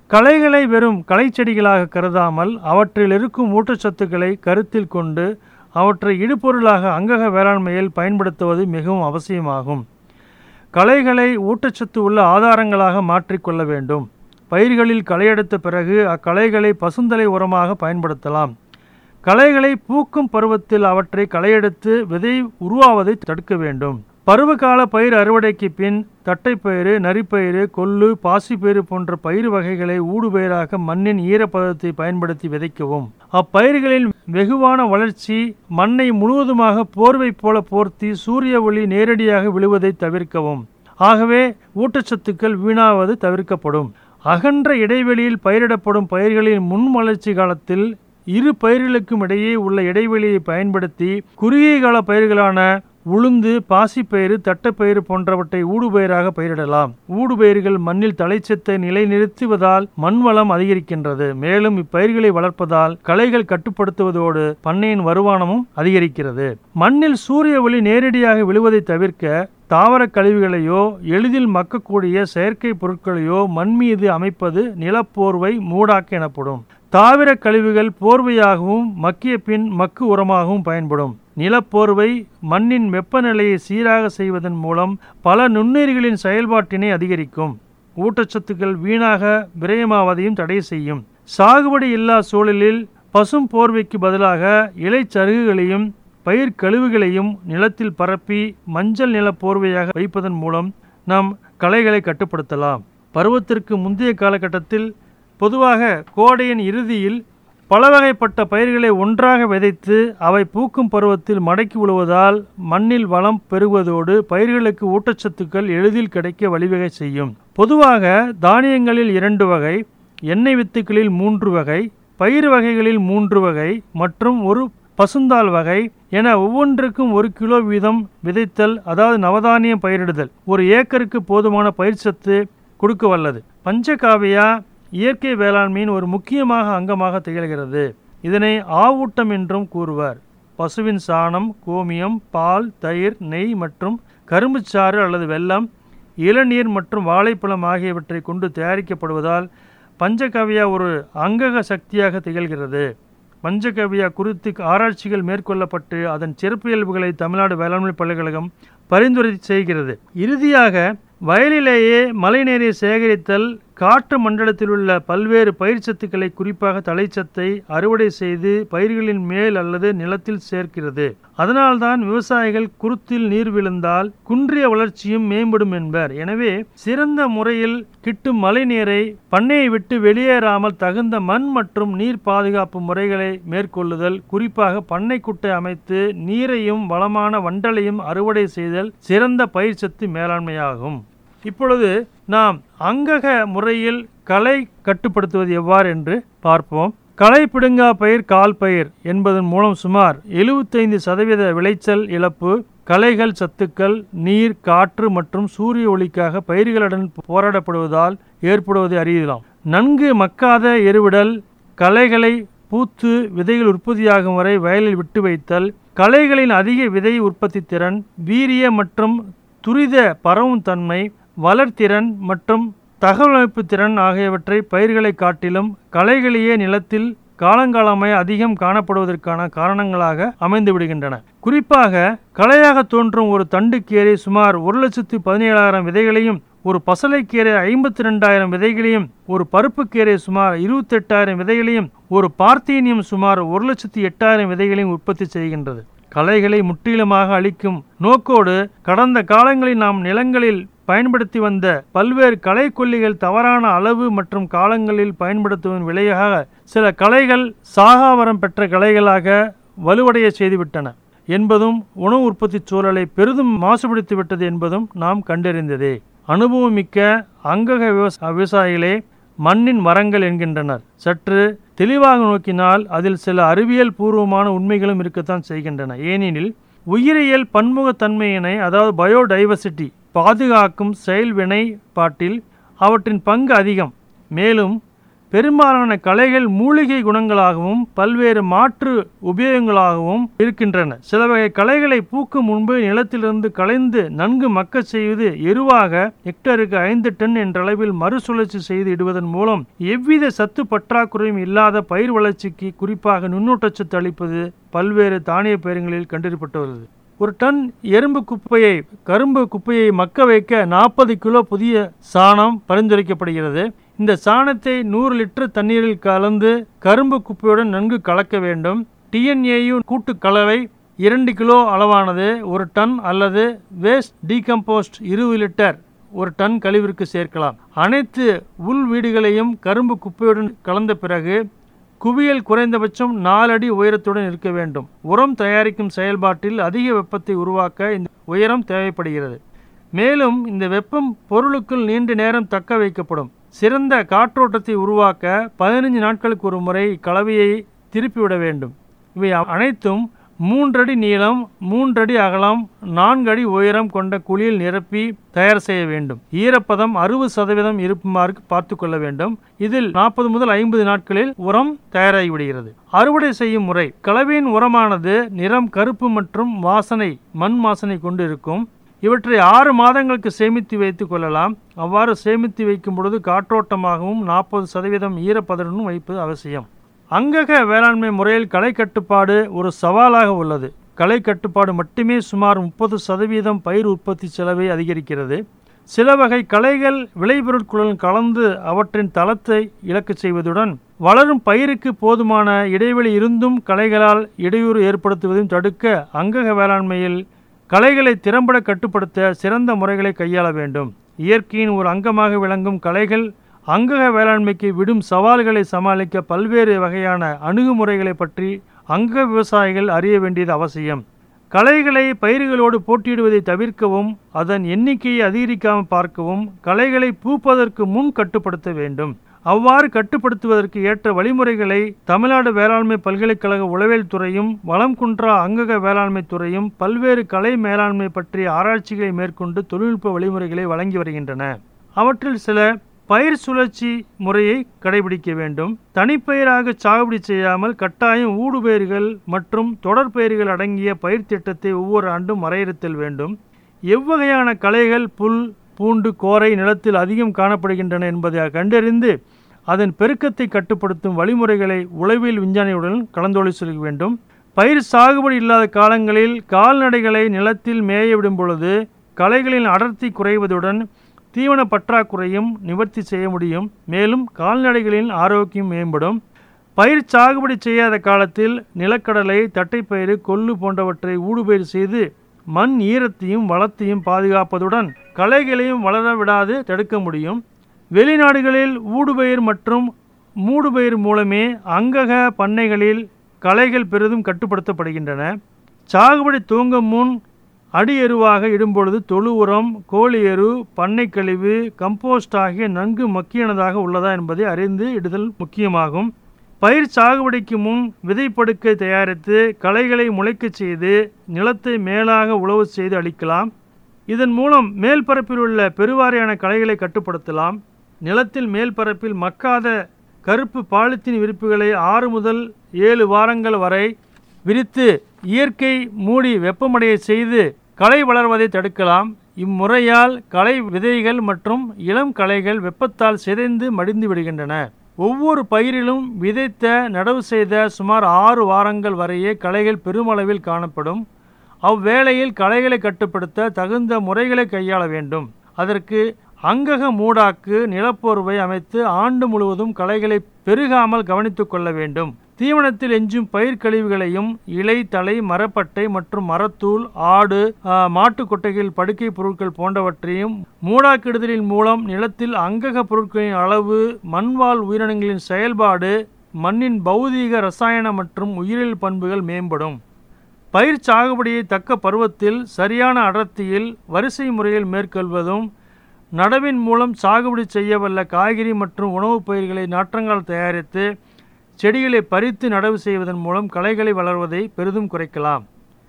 களைகளை வெறும் களைச்செடிகளாக கருதாமல் அவற்றில் இருக்கும் ஊட்டச்சத்துக்களை கருத்தில் கொண்டு அவற்றை இடுபொருளாக அங்கக வேளாண்மையில் பயன்படுத்துவது மிகவும் அவசியமாகும் களைகளை ஊட்டச்சத்து உள்ள ஆதாரங்களாக மாற்றிக்கொள்ள வேண்டும் பயிர்களில் களையெடுத்த பிறகு அக்களைகளை பசுந்தலை உரமாக பயன்படுத்தலாம் களைகளை பூக்கும் பருவத்தில் அவற்றை களையெடுத்து விதை உருவாவதை தடுக்க வேண்டும் பருவகால பயிர் அறுவடைக்கு பின் தட்டைப்பயிறு நரிப்பயிறு கொள்ளு பாசிப்பயிறு போன்ற பயிர் வகைகளை ஊடுபயிராக மண்ணின் ஈரப்பதத்தை பயன்படுத்தி விதைக்கவும் அப்பயிர்களின் வெகுவான வளர்ச்சி மண்ணை முழுவதுமாக போர்வை போல போர்த்தி சூரிய ஒளி நேரடியாக விழுவதை தவிர்க்கவும் ஆகவே ஊட்டச்சத்துக்கள் வீணாவது தவிர்க்கப்படும் அகன்ற இடைவெளியில் பயிரிடப்படும் பயிர்களின் முன் வளர்ச்சி காலத்தில் இரு பயிர்களுக்கும் இடையே உள்ள இடைவெளியை பயன்படுத்தி குறுகிய கால பயிர்களான உளுந்து பாசிப்பயிறு தட்டைப்பயிறு போன்றவற்றை ஊடுபயிராக பயிரிடலாம் ஊடுபயிர்கள் மண்ணில் தலைச்சத்தை நிலைநிறுத்துவதால் மண் வளம் அதிகரிக்கின்றது மேலும் இப்பயிர்களை வளர்ப்பதால் களைகள் கட்டுப்படுத்துவதோடு பண்ணையின் வருமானமும் அதிகரிக்கிறது மண்ணில் சூரிய ஒளி நேரடியாக விழுவதை தவிர்க்க தாவர கழிவுகளையோ எளிதில் மக்கக்கூடிய செயற்கை பொருட்களையோ மண் மீது அமைப்பது நிலப்போர்வை மூடாக்கு எனப்படும் தாவர கழிவுகள் போர்வையாகவும் மக்கிய பின் மக்கு உரமாகவும் பயன்படும் நிலப்போர்வை மண்ணின் வெப்பநிலையை சீராக செய்வதன் மூலம் பல நுண்ணுயிர்களின் செயல்பாட்டினை அதிகரிக்கும் ஊட்டச்சத்துக்கள் வீணாக விரயமாவதையும் தடை செய்யும் சாகுபடி இல்லா சூழலில் பசும் போர்வைக்கு பதிலாக இலைச்சருகுகளையும் பயிர் கழிவுகளையும் நிலத்தில் பரப்பி மஞ்சள் நில போர்வையாக வைப்பதன் மூலம் நாம் களைகளை கட்டுப்படுத்தலாம் பருவத்திற்கு முந்தைய காலகட்டத்தில் பொதுவாக கோடையின் இறுதியில் பல வகைப்பட்ட பயிர்களை ஒன்றாக விதைத்து அவை பூக்கும் பருவத்தில் மடக்கி விழுவதால் மண்ணில் வளம் பெருகுவதோடு பயிர்களுக்கு ஊட்டச்சத்துக்கள் எளிதில் கிடைக்க வழிவகை செய்யும் பொதுவாக தானியங்களில் இரண்டு வகை எண்ணெய் வித்துக்களில் மூன்று வகை பயிர் வகைகளில் மூன்று வகை மற்றும் ஒரு பசுந்தாள் வகை என ஒவ்வொன்றுக்கும் ஒரு கிலோ வீதம் விதைத்தல் அதாவது நவதானியம் பயிரிடுதல் ஒரு ஏக்கருக்கு போதுமான பயிர் சத்து கொடுக்க வல்லது பஞ்சகாவியா இயற்கை வேளாண்மையின் ஒரு முக்கியமாக அங்கமாக திகழ்கிறது இதனை ஆவூட்டம் என்றும் கூறுவர் பசுவின் சாணம் கோமியம் பால் தயிர் நெய் மற்றும் கரும்புச்சாறு அல்லது வெல்லம் இளநீர் மற்றும் வாழைப்பழம் ஆகியவற்றை கொண்டு தயாரிக்கப்படுவதால் பஞ்சகவ்யா ஒரு அங்கக சக்தியாக திகழ்கிறது பஞ்சகவ்யா குறித்து ஆராய்ச்சிகள் மேற்கொள்ளப்பட்டு அதன் சிறப்பியல்புகளை தமிழ்நாடு வேளாண்மை பல்கலைக்கழகம் பரிந்துரை செய்கிறது இறுதியாக வயலிலேயே மழைநீரை சேகரித்தல் காற்று மண்டலத்தில் உள்ள பல்வேறு பயிர் சத்துக்களை குறிப்பாக தலைச்சத்தை அறுவடை செய்து பயிர்களின் மேல் அல்லது நிலத்தில் சேர்க்கிறது அதனால்தான் விவசாயிகள் குருத்தில் நீர் விழுந்தால் குன்றிய வளர்ச்சியும் மேம்படும் என்பர் எனவே சிறந்த முறையில் கிட்டும் மழை நீரை பண்ணையை விட்டு வெளியேறாமல் தகுந்த மண் மற்றும் நீர் பாதுகாப்பு முறைகளை மேற்கொள்ளுதல் குறிப்பாக பண்ணை குட்டை அமைத்து நீரையும் வளமான வண்டலையும் அறுவடை செய்தல் சிறந்த பயிர் சத்து மேலாண்மையாகும் இப்பொழுது நாம் அங்கக முறையில் களை கட்டுப்படுத்துவது எவ்வாறு என்று பார்ப்போம் களை பிடுங்கா பயிர் கால் பயிர் என்பதன் மூலம் சுமார் எழுபத்தைந்து சதவீத விளைச்சல் இழப்பு களைகள் சத்துக்கள் நீர் காற்று மற்றும் சூரிய ஒளிக்காக பயிர்களுடன் போராடப்படுவதால் ஏற்படுவதை அறியலாம் நன்கு மக்காத எருவிடல் களைகளை பூத்து விதைகள் உற்பத்தியாகும் வரை வயலில் விட்டு வைத்தல் களைகளின் அதிக விதை உற்பத்தி திறன் வீரிய மற்றும் துரித பரவும் தன்மை வளர்த்திறன் மற்றும் தகவலமைப்பு திறன் ஆகியவற்றை பயிர்களை காட்டிலும் களைகளையே நிலத்தில் காலங்காலமாய் அதிகம் காணப்படுவதற்கான காரணங்களாக அமைந்து விடுகின்றன குறிப்பாக களையாக தோன்றும் ஒரு தண்டுக்கீரை சுமார் ஒரு லட்சத்து பதினேழாயிரம் விதைகளையும் ஒரு பசலைக்கீரை ஐம்பத்தி ரெண்டாயிரம் விதைகளையும் ஒரு பருப்புக்கீரை சுமார் இருபத்தெட்டாயிரம் விதைகளையும் ஒரு பார்த்தீனியம் சுமார் ஒரு லட்சத்து எட்டாயிரம் விதைகளையும் உற்பத்தி செய்கின்றது களைகளை முற்றிலுமாக அழிக்கும் நோக்கோடு கடந்த காலங்களில் நாம் நிலங்களில் பயன்படுத்தி வந்த பல்வேறு களைக்கொல்லிகள் தவறான அளவு மற்றும் காலங்களில் பயன்படுத்துவதன் விளைவாக சில களைகள் சாகாவரம் பெற்ற களைகளாக வலுவடைய செய்துவிட்டன என்பதும் உணவு உற்பத்தி சூழலை பெரிதும் மாசுபடுத்தி விட்டது என்பதும் நாம் கண்டறிந்ததே அனுபவமிக்க அங்கக விவசா விவசாயிகளே மண்ணின் மரங்கள் என்கின்றனர் சற்று தெளிவாக நோக்கினால் அதில் சில அறிவியல் பூர்வமான உண்மைகளும் இருக்கத்தான் செய்கின்றன ஏனெனில் உயிரியல் பன்முகத்தன்மையினை அதாவது பயோடைவர்சிட்டி பாதுகாக்கும் செயல் வினைப்பாட்டில் அவற்றின் பங்கு அதிகம் மேலும் பெரும்பாலான களைகள் மூலிகை குணங்களாகவும் பல்வேறு மாற்று உபயோகங்களாகவும் இருக்கின்றன சில வகை களைகளை பூக்கும் முன்பு நிலத்திலிருந்து களைந்து நன்கு மக்கச் செய்வது எருவாக ஹெக்டருக்கு ஐந்து டன் என்ற அளவில் மறுசுழற்சி செய்து இடுவதன் மூலம் எவ்வித சத்து பற்றாக்குறையும் இல்லாத பயிர் வளர்ச்சிக்கு குறிப்பாக நுண்ணூட்டச்சத்து அளிப்பது பல்வேறு தானிய பயிர்களில் கண்டறியப்பட்டுள்ளது ஒரு டன் எறும்பு குப்பையை கரும்பு குப்பையை மக்க வைக்க நாற்பது கிலோ புதிய சாணம் பரிந்துரைக்கப்படுகிறது இந்த சாணத்தை நூறு லிட்டர் தண்ணீரில் கலந்து கரும்பு குப்பையுடன் நன்கு கலக்க வேண்டும் டிஎன்ஏயு கூட்டு கலவை இரண்டு கிலோ அளவானது ஒரு டன் அல்லது வேஸ்ட் டீகம்போஸ்ட் இருபது லிட்டர் ஒரு டன் கழிவிற்கு சேர்க்கலாம் அனைத்து உள் வீடுகளையும் கரும்பு குப்பையுடன் கலந்த பிறகு குவியல் குறைந்தபட்சம் நாலு அடி உயரத்துடன் இருக்க வேண்டும் உரம் தயாரிக்கும் செயல்பாட்டில் அதிக வெப்பத்தை உருவாக்க இந்த உயரம் தேவைப்படுகிறது மேலும் இந்த வெப்பம் பொருளுக்குள் நீண்ட நேரம் தக்க வைக்கப்படும் சிறந்த காற்றோட்டத்தை உருவாக்க பதினைஞ்சு நாட்களுக்கு ஒரு முறை இக்கலவையை திருப்பிவிட வேண்டும் இவை அனைத்தும் மூன்றடி நீளம் மூன்றடி அகலம் நான்கு அடி உயரம் கொண்ட குழியில் நிரப்பி தயார் செய்ய வேண்டும் ஈரப்பதம் அறுபது சதவீதம் இருக்குமாறு பார்த்து கொள்ள வேண்டும் இதில் நாற்பது முதல் ஐம்பது நாட்களில் உரம் தயாராகிவிடுகிறது அறுவடை செய்யும் முறை கலவையின் உரமானது நிறம் கருப்பு மற்றும் வாசனை மண் வாசனை கொண்டு இருக்கும் இவற்றை ஆறு மாதங்களுக்கு சேமித்து வைத்துக் கொள்ளலாம் அவ்வாறு சேமித்து வைக்கும் பொழுது காற்றோட்டமாகவும் நாற்பது சதவீதம் ஈரப்பதனும் வைப்பது அவசியம் அங்கக வேளாண்மை முறையில் களை கட்டுப்பாடு ஒரு சவாலாக உள்ளது களை கட்டுப்பாடு மட்டுமே சுமார் முப்பது சதவீதம் பயிர் உற்பத்தி செலவை அதிகரிக்கிறது சில வகை களைகள் விளைபொருட்களுடன் கலந்து அவற்றின் தளத்தை இழக்கச் செய்வதுடன் வளரும் பயிருக்கு போதுமான இடைவெளி இருந்தும் களைகளால் இடையூறு ஏற்படுத்துவதையும் தடுக்க அங்கக வேளாண்மையில் களைகளை திறம்பட கட்டுப்படுத்த சிறந்த முறைகளை கையாள வேண்டும் இயற்கையின் ஒரு அங்கமாக விளங்கும் களைகள் அங்கக வேளாண்மைக்கு விடும் சவால்களை சமாளிக்க பல்வேறு வகையான அணுகுமுறைகளை பற்றி அங்க விவசாயிகள் அறிய வேண்டியது அவசியம் களைகளை பயிர்களோடு போட்டியிடுவதை தவிர்க்கவும் அதன் எண்ணிக்கையை அதிகரிக்காமல் பார்க்கவும் களைகளை பூப்பதற்கு முன் கட்டுப்படுத்த வேண்டும் அவ்வாறு கட்டுப்படுத்துவதற்கு ஏற்ற வழிமுறைகளை தமிழ்நாடு வேளாண்மை பல்கலைக்கழக உளவியல் துறையும் வளம் குன்றா அங்கக வேளாண்மை துறையும் பல்வேறு கலை மேலாண்மை பற்றிய ஆராய்ச்சிகளை மேற்கொண்டு தொழில்நுட்ப வழிமுறைகளை வழங்கி வருகின்றன அவற்றில் சில பயிர் சுழற்சி முறையை கடைபிடிக்க வேண்டும் தனிப்பயிராக சாகுபடி செய்யாமல் கட்டாயம் ஊடுபயிர்கள் மற்றும் தொடர்பயிர்கள் அடங்கிய பயிர் திட்டத்தை ஒவ்வொரு ஆண்டும் வரையறுத்தல் வேண்டும் எவ்வகையான களைகள் புல் பூண்டு கோரை நிலத்தில் அதிகம் காணப்படுகின்றன என்பதை கண்டறிந்து அதன் பெருக்கத்தை கட்டுப்படுத்தும் வழிமுறைகளை உளவியல் விஞ்ஞானியுடன் கலந்தோலிசொல்ல வேண்டும் பயிர் சாகுபடி இல்லாத காலங்களில் கால்நடைகளை நிலத்தில் மேய விடும் பொழுது களைகளின் அடர்த்தி குறைவதுடன் தீவன பற்றாக்குறையும் நிவர்த்தி செய்ய முடியும் மேலும் கால்நடைகளின் ஆரோக்கியம் மேம்படும் பயிர் சாகுபடி செய்யாத காலத்தில் நிலக்கடலை தட்டைப்பயிறு கொள்ளு போன்றவற்றை ஊடுபயிர் செய்து மண் ஈரத்தையும் வளத்தையும் பாதுகாப்பதுடன் களைகளையும் வளர விடாது தடுக்க முடியும் வெளிநாடுகளில் ஊடுபயிர் மற்றும் மூடுபயிர் மூலமே அங்கக பண்ணைகளில் களைகள் பெரிதும் கட்டுப்படுத்தப்படுகின்றன சாகுபடி துவங்கும் முன் அடி எருவாக இடும்பொழுது தொழு உரம் கோழி எரு பண்ணை கழிவு கம்போஸ்ட் ஆகிய நன்கு மக்கியானதாக உள்ளதா என்பதை அறிந்து இடுதல் முக்கியமாகும் பயிர் சாகுபடிக்கு முன் விதைப்படுக்கை தயாரித்து களைகளை முளைக்கச் செய்து நிலத்தை மேலாக உழவு செய்து அளிக்கலாம் இதன் மூலம் மேல்பரப்பில் உள்ள பெருவாரியான களைகளை கட்டுப்படுத்தலாம் நிலத்தில் மேல்பரப்பில் மக்காத கருப்பு பாலித்தீன் விரிப்புகளை ஆறு முதல் ஏழு வாரங்கள் வரை விரித்து இயற்கை மூடி வெப்பமடைய செய்து களை வளர்வதை தடுக்கலாம் இம்முறையால் களை விதைகள் மற்றும் இளம் களைகள் வெப்பத்தால் சிதைந்து மடிந்து விடுகின்றன ஒவ்வொரு பயிரிலும் விதைத்த நடவு செய்த சுமார் ஆறு வாரங்கள் வரையே களைகள் பெருமளவில் காணப்படும் அவ்வேளையில் களைகளை கட்டுப்படுத்த தகுந்த முறைகளை கையாள வேண்டும் அதற்கு அங்கக மூடாக்கு நிலப்போர்வை அமைத்து ஆண்டு முழுவதும் களைகளை பெருகாமல் கவனித்துக் கொள்ள வேண்டும் தீவனத்தில் எஞ்சும் பயிர் கழிவுகளையும் இலை தலை மரப்பட்டை மற்றும் மரத்தூள் ஆடு மாட்டு கொட்டைகள் படுக்கை பொருட்கள் போன்றவற்றையும் மூடாக்கிடுதலின் மூலம் நிலத்தில் அங்கக பொருட்களின் அளவு மண்வாழ் உயிரினங்களின் செயல்பாடு மண்ணின் பௌதீக ரசாயன மற்றும் உயிரியல் பண்புகள் மேம்படும் பயிர் சாகுபடியை தக்க பருவத்தில் சரியான அடர்த்தியில் வரிசை முறையில் மேற்கொள்வதும் நடவின் மூலம் சாகுபடி செய்யவல்ல காய்கறி மற்றும் உணவுப் பயிர்களை நாற்றங்கால் தயாரித்து செடிகளை பறித்து நடவு செய்வதன் மூலம் களைகளை வளர்வதை பெரிதும் குறைக்கலாம்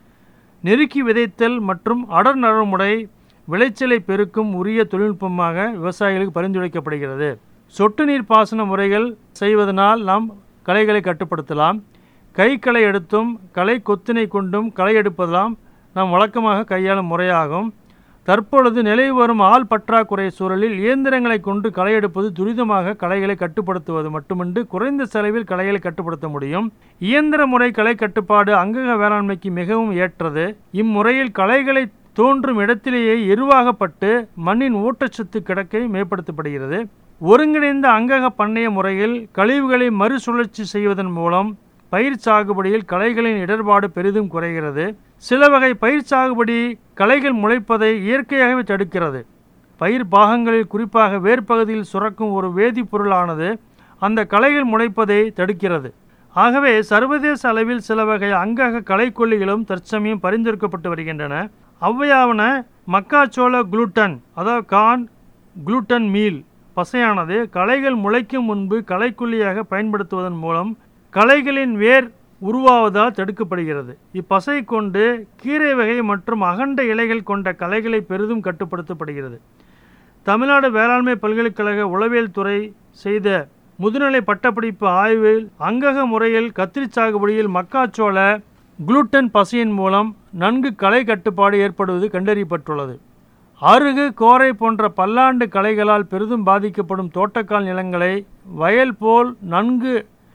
நெருக்கி விதைத்தல் மற்றும் அடர் நடைமுறை விளைச்சலை பெருக்கும் உரிய தொழில்நுட்பமாக விவசாயிகளுக்கு பரிந்துரைக்கப்படுகிறது சொட்டு நீர் பாசன முறைகள் செய்வதனால் நாம் களைகளை கட்டுப்படுத்தலாம் கை களை எடுத்தும் களை கொத்தினை கொண்டும் களை எடுப்பதெல்லாம் நாம் வழக்கமாக கையாளும் முறையாகும் தற்பொழுது நிலவி வரும் ஆள் பற்றாக்குறை சூழலில் இயந்திரங்களை கொண்டு களை எடுப்பது துரிதமாக களைகளை கட்டுப்படுத்துவது மட்டுமின்றி குறைந்த செலவில் களைகளை கட்டுப்படுத்த முடியும் இயந்திர முறை களை கட்டுப்பாடு அங்கக வேளாண்மைக்கு மிகவும் ஏற்றது இம்முறையில் களைகளை தோன்றும் இடத்திலேயே எருவாகப்பட்டு மண்ணின் ஊட்டச்சத்து கிடக்கை மேம்படுத்தப்படுகிறது ஒருங்கிணைந்த அங்கக பண்ணைய முறையில் கழிவுகளை மறுசுழற்சி செய்வதன் மூலம் பயிர் சாகுபடியில் களைகளின் இடர்பாடு பெரிதும் குறைகிறது சில வகை பயிர் சாகுபடி களைகள் முளைப்பதை இயற்கையாகவே தடுக்கிறது பயிர் பாகங்களில் குறிப்பாக வேர்ப்பகுதியில் சுரக்கும் ஒரு வேதிப்பொருளானது அந்த களைகள் முளைப்பதை தடுக்கிறது ஆகவே சர்வதேச அளவில் சில வகை அங்கக களைக்கொல்லிகளும் தற்சமயம் பரிந்துரைக்கப்பட்டு வருகின்றன அவ்வையாவன மக்காச்சோள குளூட்டன் அதாவது கான் குளூட்டன் மீல் பசையானது களைகள் முளைக்கும் முன்பு களைக்கொல்லியாக பயன்படுத்துவதன் மூலம் களைகளின் வேர் உருவாவதால் தடுக்கப்படுகிறது இப்பசை கொண்டு கீரை வகை மற்றும் அகண்ட இலைகள் கொண்ட களைகளை பெரிதும் கட்டுப்படுத்தப்படுகிறது தமிழ்நாடு வேளாண்மை பல்கலைக்கழக உளவியல் துறை செய்த முதுநிலை பட்டப்படிப்பு ஆய்வில் அங்கக முறையில் கத்திரி சாகுபடியில் மக்காச்சோள குளூட்டன் பசையின் மூலம் நன்கு களை கட்டுப்பாடு ஏற்படுவது கண்டறியப்பட்டுள்ளது அருகு கோரை போன்ற பல்லாண்டு களைகளால் பெரிதும் பாதிக்கப்படும் தோட்டக்கால் நிலங்களை வயல் போல் நன்கு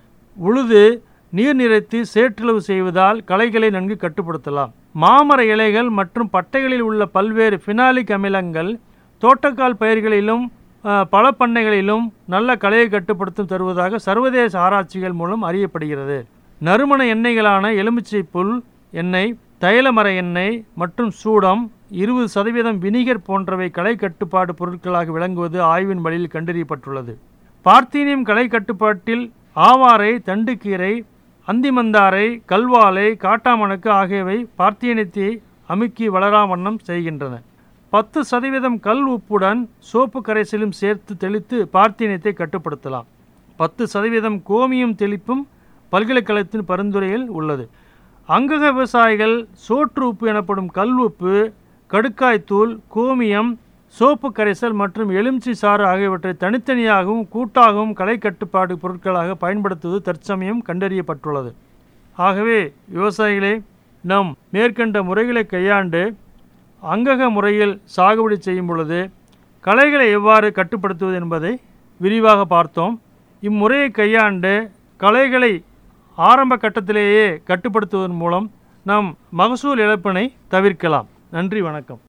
உழுது நீர் நிறைத்து சேற்றுளவு செய்வதால் களைகளை நன்கு கட்டுப்படுத்தலாம் மாமர இலைகள் மற்றும் பட்டைகளில் உள்ள பல்வேறு ஃபினாலிக் அமிலங்கள் தோட்டக்கால் பயிர்களிலும் அஹ், பல பண்ணைகளிலும் நல்ல களையை கட்டுப்படுத்தும் தருவதாக சர்வதேச ஆராய்ச்சிகள் மூலம் அறியப்படுகிறது நறுமண எண்ணெய்களான எலுமிச்சை புல் எண்ணெய் தைலமர எண்ணெய் மற்றும் சூடம் இருபது சதவீதம் வினிகர் போன்றவை களை கட்டுப்பாடு பொருட்களாக விளங்குவது ஆய்வின் வழியில் கண்டறியப்பட்டுள்ளது பார்த்தீனியம் களை கட்டுப்பாட்டில் ஆவாரை தண்டுக்கீரை அந்திமந்தாரை கல்வாழை காட்டாமணக்கு ஆகியவை பார்த்தீனியத்தை அமுக்கி வளரா வண்ணம் செய்கின்றன பத்து சதவீதம் கல் உப்புடன் சோப்பு கரைசலும் சேர்த்து தெளித்து பார்த்தீனியத்தை கட்டுப்படுத்தலாம் பத்து சதவீதம் கோமியம் தெளிப்பும் பல்கலைக்கழகத்தின் பரிந்துரையில் உள்ளது அங்கக விவசாயிகள் சோற்று உப்பு எனப்படும் கல் உப்பு கடுக்காய்த்தூள் கோமியம் சோப்பு கரைசல் மற்றும் எலுமிச்சை சாறு ஆகியவற்றை தனித்தனியாகவும் கூட்டாகவும் களை கட்டுப்பாடு பொருட்களாக பயன்படுத்துவது தற்சமயம் கண்டறியப்பட்டுள்ளது ஆகவே விவசாயிகளே நம் மேற்கண்ட முறைகளை கையாண்டு அங்கக முறையில் சாகுபடி செய்யும் பொழுது களைகளை எவ்வாறு கட்டுப்படுத்துவது என்பதை விரிவாக பார்த்தோம் இம்முறையை கையாண்டு களைகளை ஆரம்ப கட்டத்திலேயே கட்டுப்படுத்துவதன் மூலம் நாம் மகசூல் இழப்பினை தவிர்க்கலாம் நன்றி வணக்கம்